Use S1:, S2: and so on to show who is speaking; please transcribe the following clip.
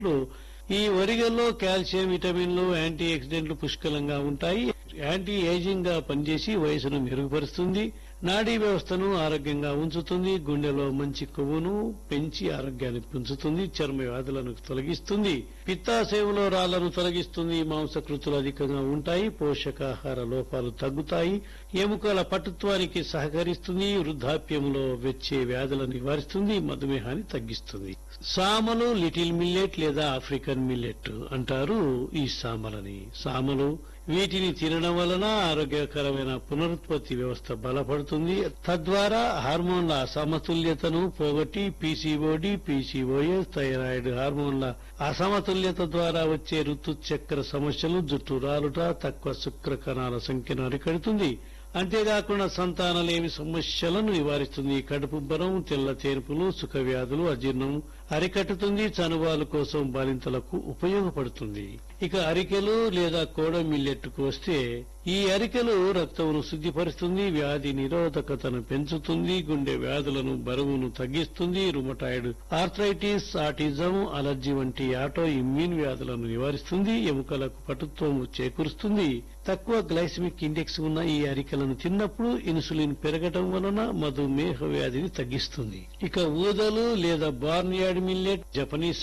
S1: ఈ వరిగల్లో కాల్షియం విటమిన్లు యాంటీ ఆక్సిడెంట్లు పుష్కలంగా ఉంటాయి యాంటీ ఏజింగ్ గా పనిచేసి వయసును మెరుగుపరుస్తుంది నాడీ వ్యవస్థను ఆరోగ్యంగా ఉంచుతుంది గుండెలో మంచి కొవ్వును పెంచి ఆరోగ్యాన్ని పెంచుతుంది చర్మ వ్యాధులను తొలగిస్తుంది పిత్తాశయంలో రాళ్లను తొలగిస్తుంది మాంసకృతులు అధికంగా ఉంటాయి పోషకాహార లోపాలు తగ్గుతాయి ఎముకల పటుత్వానికి సహకరిస్తుంది వృద్ధాప్యంలో వచ్చే వ్యాధులను నివారిస్తుంది మధుమేహాన్ని తగ్గిస్తుంది సామలు లిటిల్ మిల్లెట్ లేదా ఆఫ్రికన్ మిల్లెట్ అంటారు ఈ సామలని సామలు వీటిని తినడం వలన ఆరోగ్యకరమైన పునరుత్పత్తి వ్యవస్థ బలపడుతుంది తద్వారా హార్మోన్ల అసమతుల్యతను పోగొట్టి పీసీఓడి పీసీఓఎస్ థైరాయిడ్ హార్మోన్ల అసమతుల్యత ద్వారా వచ్చే ఋతుచక్ర సమస్యలు జుట్టు రాలుట తక్కువ శుక్ర కణాల సంఖ్యను అరికడుతుంది అంతేకాకుండా సంతానలేమి సమస్యలను నివారిస్తుంది కడుపుబ్బరం తెల్ల తేర్పులు సుఖ వ్యాధులు అజీర్ణం అరికట్టుతుంది చనుబాలు కోసం బాలింతలకు ఉపయోగపడుతుంది ఇక అరికెలు లేదా కోడ మిల్లెట్కు వస్తే ఈ అరికెలు రక్తమును శుద్ధిపరుస్తుంది వ్యాధి నిరోధకతను పెంచుతుంది గుండె వ్యాధులను బరువును తగ్గిస్తుంది రుమటాయిడ్ ఆర్థరైటిస్ ఆటిజం అలర్జీ వంటి ఆటో ఇమ్యూన్ వ్యాధులను నివారిస్తుంది ఎముకలకు పటుత్వం చేకూరుస్తుంది తక్కువ గ్లైసమిక్ ఇండెక్స్ ఉన్న ఈ అరికెలను తిన్నప్పుడు ఇన్సులిన్ పెరగటం వలన మధుమేహ వ్యాధిని తగ్గిస్తుంది ఇక ఊదలు లేదా బార్నియాడ్ మిల్లెట్ జపనీస్